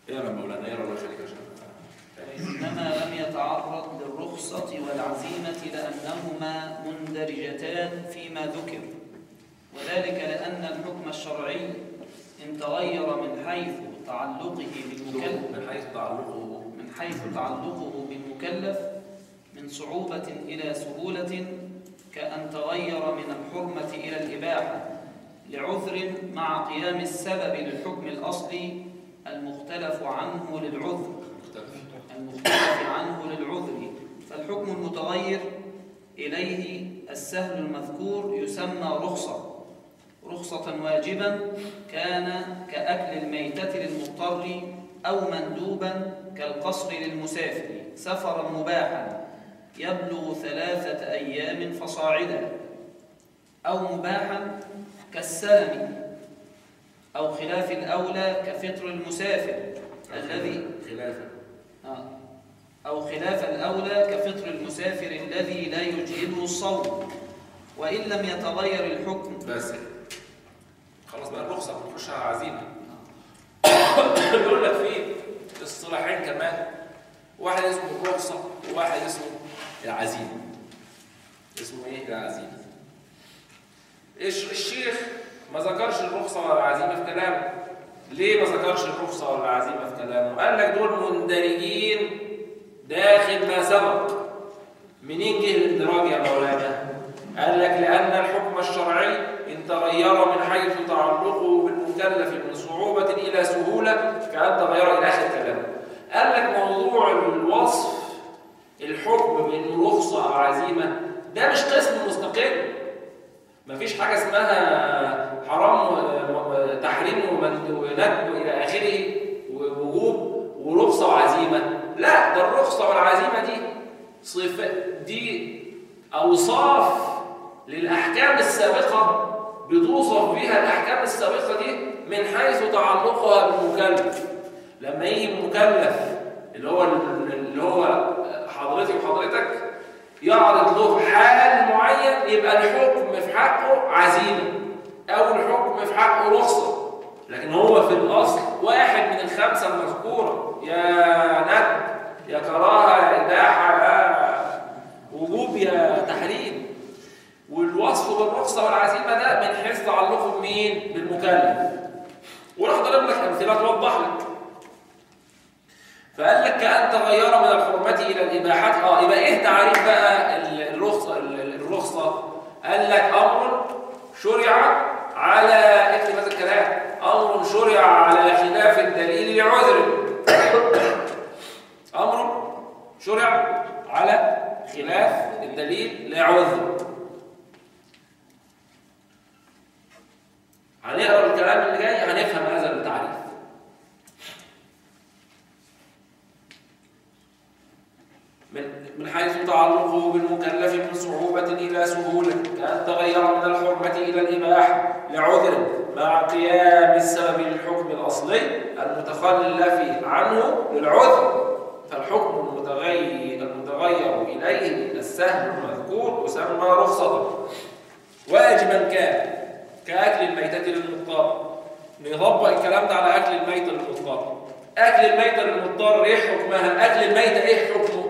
يا مولانا يا الله يخليك يا شيخ إنما لم يتعرض للرخصة والعزيمة لأنهما مندرجتان فيما ذكر وذلك لأن الحكم الشرعي إن تغير من حيث تعلقه بالمكلف من حيث تعلقه من حيث تعلقه بالمكلف من صعوبة إلى سهولة كأن تغير من الحرمة إلى الإباحة لعذر مع قيام السبب للحكم الأصلي المختلف عنه للعذر مختلف المختلف عنه للعذر فالحكم المتغير إليه السهل المذكور يسمى رخصة رخصة واجبا كان كأكل الميتة للمضطر أو مندوبا كالقصر للمسافر سفرا مباحا يبلغ ثلاثة أيام فصاعدا أو مباحا كالسلم أو خلاف الأولى كفطر المسافر الذي خلافه آه. أو خلاف الأولى كفطر المسافر الذي لا يجهده الصوم وإن لم يتغير الحكم بس خلاص بقى الرخصة بنخش على عزيمة يقول لك في اصطلاحين كمان واحد اسمه الرخصة وواحد اسمه العزيمة اسمه ايه العزيمة ايش الشيخ ما ذكرش الرخصة ولا العزيمة في كلامه ليه ما ذكرش الرخصة ولا العزيمة في كلامه قال لك دول مندرجين داخل ما سبق منين جه الاندراج يا مولانا قال لك لأن الحكم الشرعي إن تغير من حيث تعلقه بالمكلف من صعوبة إلى سهولة كأن تغير إلى آخر كلامه قال لك موضوع الوصف الحكم بأنه رخصة أو عزيمة ده مش قسم مستقل مفيش حاجة اسمها حرام و- و- تحريم ومن- وندب إلى آخره ووجوب ورخصة وعزيمة لا ده الرخصة والعزيمة دي صفة دي أوصاف للأحكام السابقة بتوصف بها الأحكام السابقة دي من حيث تعلقها بالمكلف لما يجي المكلف اللي هو اللي هو حضرتي وحضرتك يعرض له حال معين يبقى الحكم في حقه عزيمة أو الحكم في حقه رخصة لكن هو في الأصل واحد من الخمسة المذكورة يا ند يا كراهة يا إباحة يا وجوب يا تحريم والوصف بالرخصة والعزيمة ده من حيث تعلقه بمين؟ بالمكلف وراح ضرب لك أمثلة توضح لك فقال لك كأن تغير من الحرمة إلى الإباحات اه يبقى إيه تعريف بقى ال- الرخصة ال- الرخصة قال لك أمر شرع على اكتب هذا الكلام أمر شرع على خلاف الدليل لعذر أمر شرع على خلاف الدليل لعذر هنقرا الكلام اللي جاي هنفهم هذا التعريف من من حيث تعلقه بالمكلف من صعوبة إلى سهولة كأن تغير من الحرمة إلى الإباحة لعذر مع قيام السبب للحكم الأصلي المتخلف عنه للعذر فالحكم المتغير المتغير إليه السهل المذكور يسمى رخصة واجبا كان كأكل الميتة للمضطر نطبق الكلام ده على أكل الميتة للمضطر أكل الميتة للمضطر إيه حكمها؟ أكل الميتة إيه حكمه؟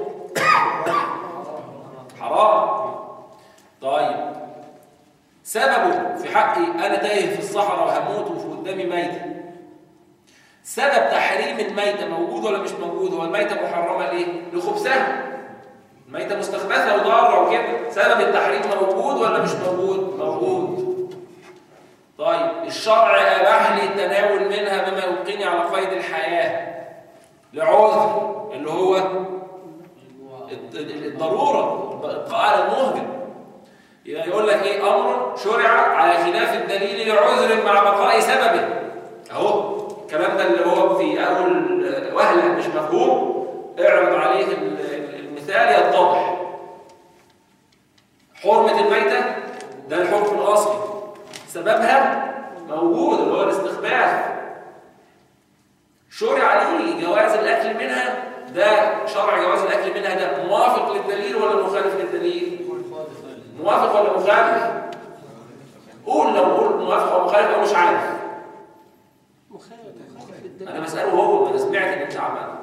حرام طيب سببه في حقي أنا تايه في الصحراء وهموت وفي قدامي ميتة سبب تحريم الميتة موجود ولا مش موجود؟ هو الميتة محرمة ليه؟ لخبثها الميتة مستخبثة وضارة وكده سبب التحريم موجود ولا مش موجود؟ موجود طيب الشرع أباح لي التناول منها بما يبقيني على قيد الحياة لعذر اللي هو الد- الد- الضرورة البقاء على المهجر يبقى يقول لك ايه امر شرع على خلاف الدليل لعذر مع بقاء سببه اهو الكلام ده اللي هو في اول وهله مش مفهوم اعرض عليه ال- ال- المثال يتضح حرمة الميتة ده الحكم الأصلي سببها موجود اللي هو الاستخباث شرع ليه جواز الأكل منها ده شرع جواز الأكل منها ده موافق للدليل ولا مخالف للدليل موافق ولا مخالف قول لو قول موافق او مخالف او مش عارف مخالف مخالف للدليل انا بساله هو انا سمعت ان انت عملت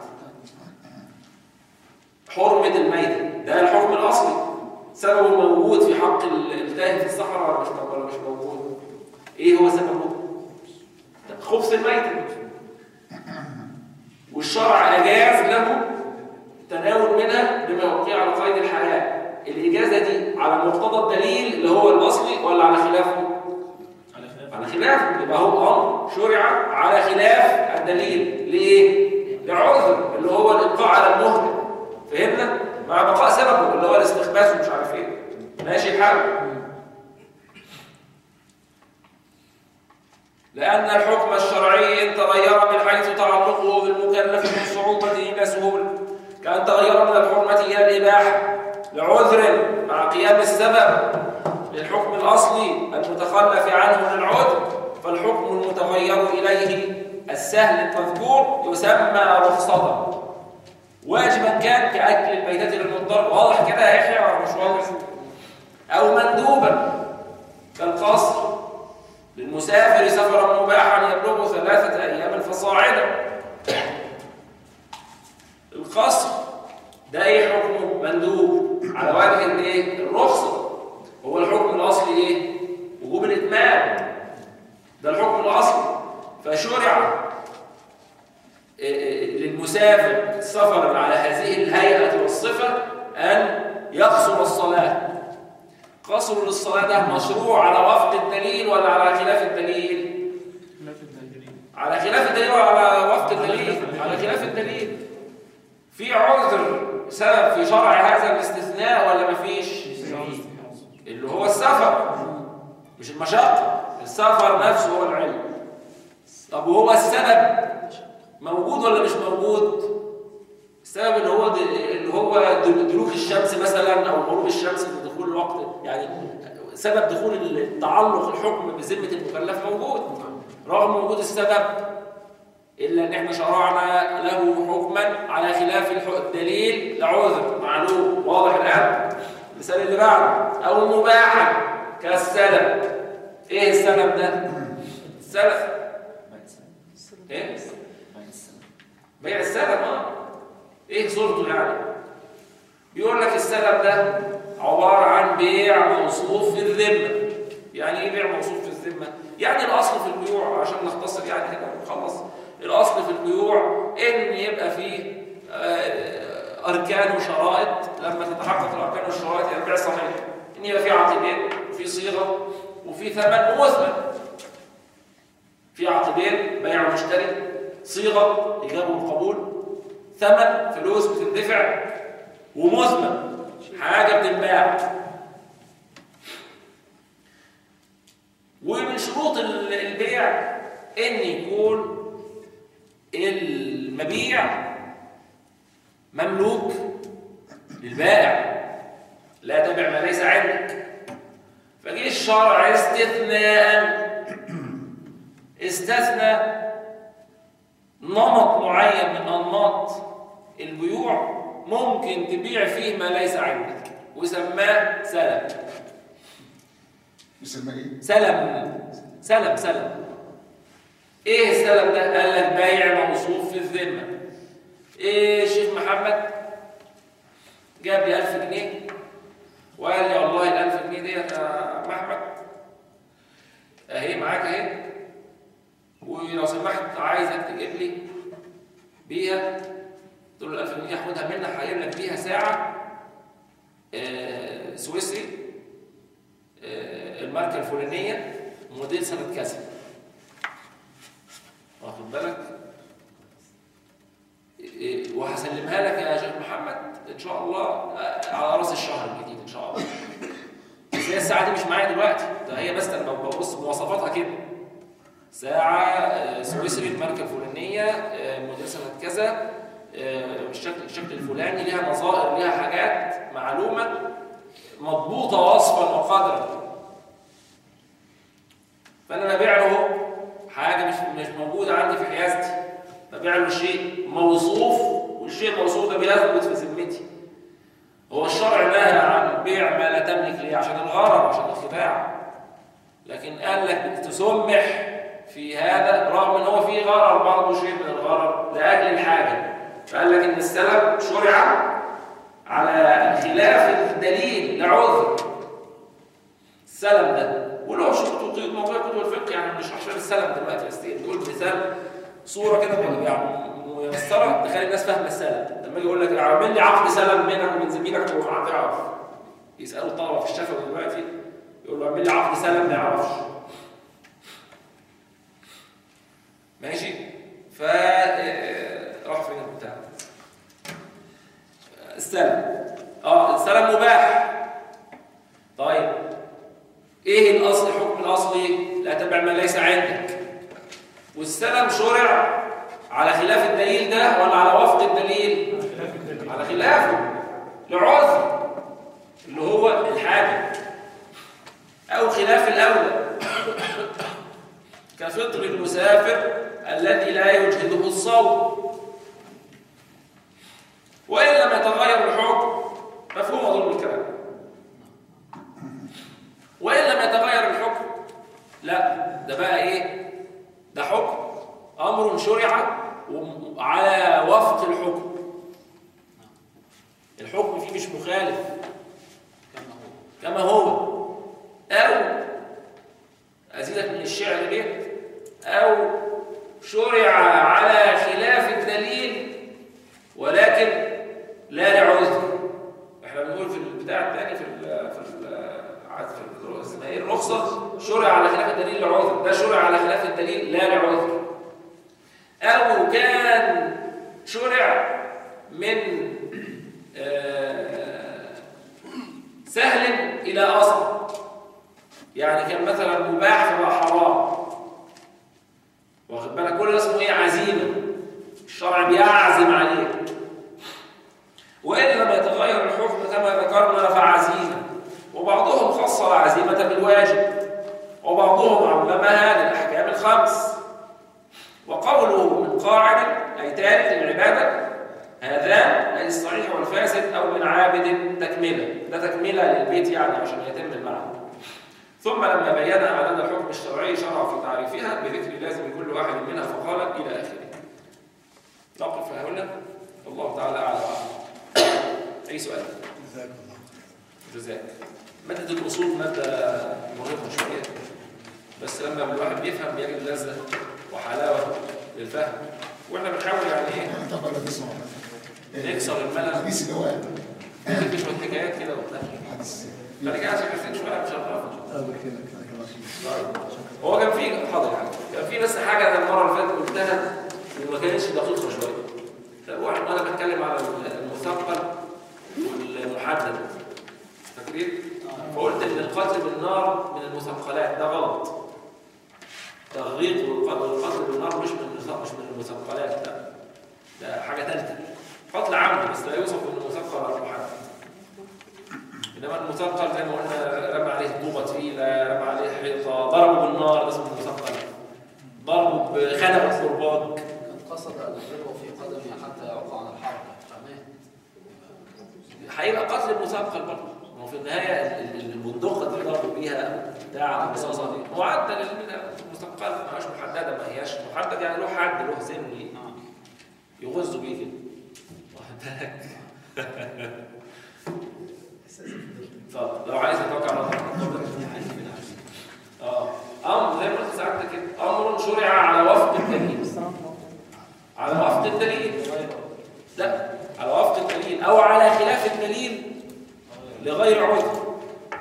حرمه الميته ده الحكم الاصلي سببه موجود في حق ال- التاهي في الصحراء ولا مش ولا مش موجود ايه هو سببه ده خبث الميته والشرع اجاز له التناول منها بما يبقي على قيد الحياه الاجازه دي على مقتضى الدليل اللي هو الاصلي ولا على خلافه على خلاف على خلاف يبقى هو امر شرع على خلاف الدليل ليه لعذر اللي هو الابقاء على المهله فهمنا مع بقاء سببه اللي هو الاستخباث ومش عارف ايه ماشي الحال لأن الحكم الشرعي إن تغير من حيث تعلقه بالمكلف من صعوبة إلى سهولة كأن تغير من الحرمة إلى الإباحة لعذر مع قيام السبب للحكم الأصلي المتخلف عنه للعذر فالحكم المتغير إليه السهل المذكور يسمى رخصة واجبا كان كأكل الميتة للمضطر واضح كده يا يحيى ولا مش واضح أو مندوبا كالقصر للمسافر سفرا مباحا يبلغ ثلاثة أيام فصاعدا القصر ده ايه حكمه مندوب على وجه الايه الرخصة هو الحكم الأصلي ايه وجوب الإتمام ده الحكم الأصلي فشرع للمسافر السفر على هذه الهيئة والصفة أن يقصر الصلاة قصر للصلاة ده مشروع على وفق الدليل ولا على خلاف الدليل خلاف الدليل على خلاف الدليل ولا على وفق الدليل على خلاف الدليل في عذر سبب في شرع هذا الاستثناء ولا مفيش اللي هو السفر مش المشقة السفر نفسه هو العلم طب وهو السبب موجود ولا مش موجود السبب اللي هو اللي هو دلوك الشمس مثلا او غروب الشمس في دخول الوقت يعني سبب دخول التعلق الحكم بذمه المكلف موجود رغم وجود السبب الا ان احنا شرعنا له حكما على خلاف الح- الدليل لعذر معلوم واضح الان المثال اللي بعده او مباحا كالسلب ايه السلب ده السلف ايه بيع السلم اه ايه صورته يعني بيقول لك السلم ده عبارة عن بيع موصوف في الذمة يعني ايه بيع موصوف في الذمة يعني الاصل في البيوع عشان نختصر يعني كده ونخلص الاصل في البيوع ان يبقى فيه آه، اركان وشرائط لما تتحقق الاركان والشرائط يبقى البيع صحيح ان يبقى في عقدين وفي صيغه وفي ثمن ومثمن في عقدين بيع ومشتري صيغه ايجاب وقبول ثمن فلوس بتندفع ومثمن حاجه بتنباع ومن شروط ال- البيع ان يكون المبيع مملوك للبائع لا تبع ما ليس عندك فجه الشرع استثناء استثنى نمط معين من انماط البيوع ممكن تبيع فيه ما ليس عندك وسماه سلم يسمى ايه؟ سلم سلم سلم ايه السلم ده قال لك بيع موصوف في الذمه ايه الشيخ محمد جاب لي 1000 جنيه وقال لي والله ال 1000 جنيه ديت يا محمد اهي معاك اهي ولو سمحت عايزك تجيب لي بيها قلت له ال 1000 جنيه هاخدها منك هجيب لك بيها ساعه آه، سويسري آه، الماركه الفلانيه موديل سنه كذا واخد بالك إيه، وهسلمها لك يا شيخ محمد ان شاء الله آه، على راس الشهر الجديد ان شاء الله بس هي الساعه دي مش معايا دلوقتي ده هي بس انا ببص مواصفاتها كده ساعه آه، سويسري الماركه الفلانيه آه، موديل سنه كذا آه، بالشكل الشكل الفلاني ليها نظائر ليها حاجات معلومه مضبوطه وصفا وقدرا فانا ببيع له حاجه مش مش موجوده عندي في حيازتي ببيع له شيء موصوف والشيء الموصوف ده بيثبت في ذمتي هو الشرع نهى عن بيع ما لا تملك ليه عشان الغرر عشان الخداع لكن قال لك تسمح في هذا رغم ان هو فيه غرر برضه شيء من الغرر لاجل الحاجه فقال لك ان السلم شرع على خلاف الدليل لعذر السلم ده وله شروط وقيود موضوع كتب الفقه يعني مش عشان السلم دلوقتي بس نقول مثال صوره كده يعني ميسره تخلي الناس فاهمه السلم لما يجي يقول لك اعمل لي عقد سلم بينك وبين زميلك وما تعرف يسالوا الطلبه في الشفوي دلوقتي يقول له اعمل لي عقد سلم ما يعرفش ماشي ف آه، راح فين البتاع السلم اه السلم مباح طيب ايه الاصل الحكم الاصلي لا تبع ما ليس عندك والسلم شرع على خلاف الدليل ده ولا على وفق الدليل خلاف الدليل على خلافه لعذر اللي هو الحاجة أو خلاف الأولى كفطر المسافر الذي لا يجهده الصوم وإن لم يتغير الحكم مفهوم ظلم الكلام وإن لم يتغير الحكم لا ده بقى إيه ده حكم أمر شرع وم- على وفق الحكم الحكم فيه مش مخالف كما هو كما هو أو أزيدك من الشعر بيت أو شرع على خلاف الدليل ولكن لا لعذر احنا بنقول في البتاع الثاني في ال في ال عاد في ال- اسمها ايه الرخصه شرع على خلاف الدليل لعذر ده شرع على خلاف الدليل لا لعذر او كان شرع من آه، سهل الى اصل يعني كان مثلا مباح فبقى حرام واخد بالك كل ده اسمه ايه عزيمه الشرع بيعزم عليه وإن لم يتغير الحكم كما ذكرنا فعزيمة وبعضهم خص العزيمة بالواجب وبعضهم عممها للأحكام الخمس وقوله من قاعد أي تارك للعبادة هذان أي الصحيح والفاسد أو من عابد تكملة ده تكملة للبيت يعني عشان يتم المعنى ثم لما بين أعلان الحكم الشرعي شرع في تعريفها بذكر لازم كل واحد منها فقال إلى آخره نقف هنا الله تعالى أعلى وأعلم أي سؤال جزاك الله جزاك مادة الأصول مادة مرهقة شوية بس لما الواحد بيفهم بيجد لذة وحلاوة للفهم واحنا بنحاول يعني ايه طب ولا تسمع نكسر الملل الحديث اللي هو نحكي شوية حكايات كده وبتاع الحديث خليك عايز حسين شوية مشرفة الله يبارك فيك جزاك الله خير هو كان في حاضر يعني كان في بس حاجة أنا المرة اللي فاتت قلتها وما كانتش دقيقة شوية طب واحد وأنا بتكلم على المثقل والمحدد فاكرين؟ فقلت إن القتل بالنار من المثقلات ده غلط تغريق والقتل والقتل بالنار مش من المثق- مش من المثقلات لا ده حاجة ثالثة قتل عمد بس لا يوصف إنه مثقل أو محدد انما المثقل زي ما قلنا رمى عليه طوبه تقيله رمى عليه حيطه ضربه بالنار ده اسمه المثقل ضربه بخنق قرباج كان قصد أن يضربه في قدمه حتى يعوق عن الحركة فمات هيبقى قتل المثقل برضه ما هو في النهايه ال- ال- البندقه اللي ضربوا بيها بتاع الرصاصه دي معدل المثقل ما هياش محدده ما هياش محدد يعني له حد له سن يغز بيه كده واخد بالك اتفضل لو عايز تتوقع على الله اتفضل. اه امر زي ما قلت ساعتك كده امر شرع على وفق الدليل على وفق الدليل لا على وفق الدليل او على خلاف الدليل لغير عذر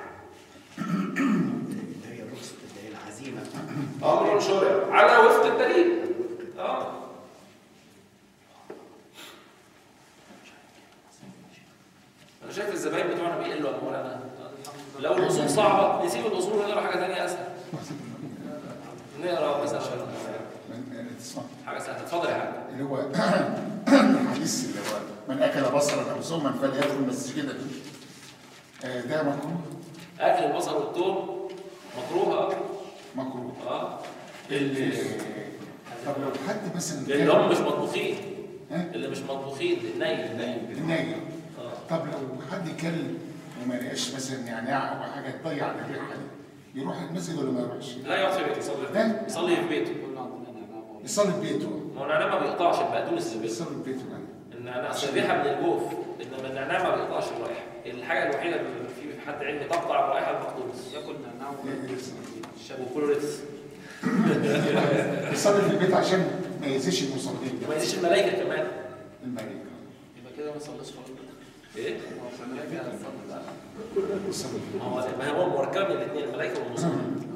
اللي هي الرخصة اللي هي العزيمة امر شرع على وفق الدليل اه انا شايف الزباين بتوعنا بيقلوا يا مولانا لو الاصول صعبه نسيب الاصول ونقرا حاجه ثانيه اسهل نقرا مثلا من- تسمع حاجه سهله اتفضل يا حاج اللي هو الحديث اللي هو من اكل بصرا او سما فليدخل مسجدا آه، ده مكروه اكل البصل والثوم مكروه مكروه اه اللي طب لو حد مثلا اللي هم مش مطبوخين ها؟ اللي مش مطبوخين الني النايم اه طب لو حد كل وما لقاش مثلا نعناع او حاجه تضيع الريحه دي يروح المسجد ولا ما يروحش؟ لا يقعد في بيته يصلي في لا. بيته يصلي في بيته كل عندنا نعناع موجود. يصلي في بيته ما هو النعناع ما بيقطعش البقدونس اللي بيقطع يصلي في بيته يعني النعناع أصل الريحه من الجوف انما النعناع ما بيقطعش الرائحه الحاجه الوحيده اللي في حد علمي تقطع الرائحه البقدونس ياكل نعناع ي- وكلوريكس يصلي في البيت عشان ما يأذيش المصلين ما يزيش الملائكه كمان الملائكة يبقى كده ما صلىش خالص ايه هو في الملائكة الصلاة لا. يصلي في ما هو ما هو مركب من الاثنين الملائكه والمصلين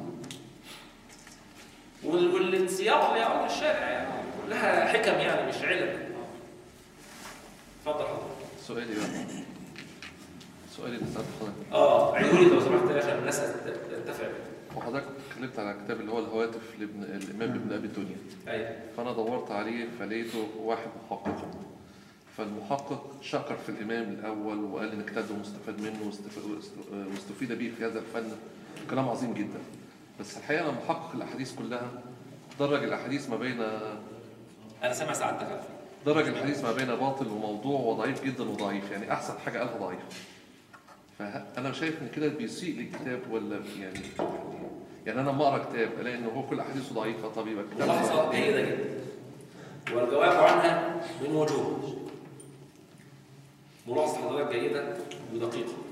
وال- والانسياق لأمر الشارع يعني كلها حكم يعني مش علم اتفضل حضرتك سؤالي بقى سؤالي اللي سألت حضرتك اه عيوني لو سمحت عشان الناس تنتفع بيه. وحضرتك اتكلمت على كتاب اللي هو الهواتف لابن الإمام ابن أبي الدنيا ايوه فأنا دورت عليه فلقيته واحد محقق فالمحقق شكر في الإمام الأول وقال إن الكتاب ده مستفاد منه واستف- واستفيد به في هذا الفن كلام عظيم جدا بس الحقيقة أنا محقق الأحاديث كلها درج الأحاديث ما بين انا سامع سعادتك على فكره درج الحديث ما بين باطل وموضوع وضعيف جدا وضعيف يعني احسن حاجه قالها ضعيف فانا شايف ان كده بيسيء للكتاب ولا يعني يعني انا لما اقرا كتاب الاقي ان هو كل احاديثه ضعيفه طب يبقى الكتاب ملاحظه جيده جدا والجواب عنها من وجوه ملاحظه حضرتك جيده ودقيقه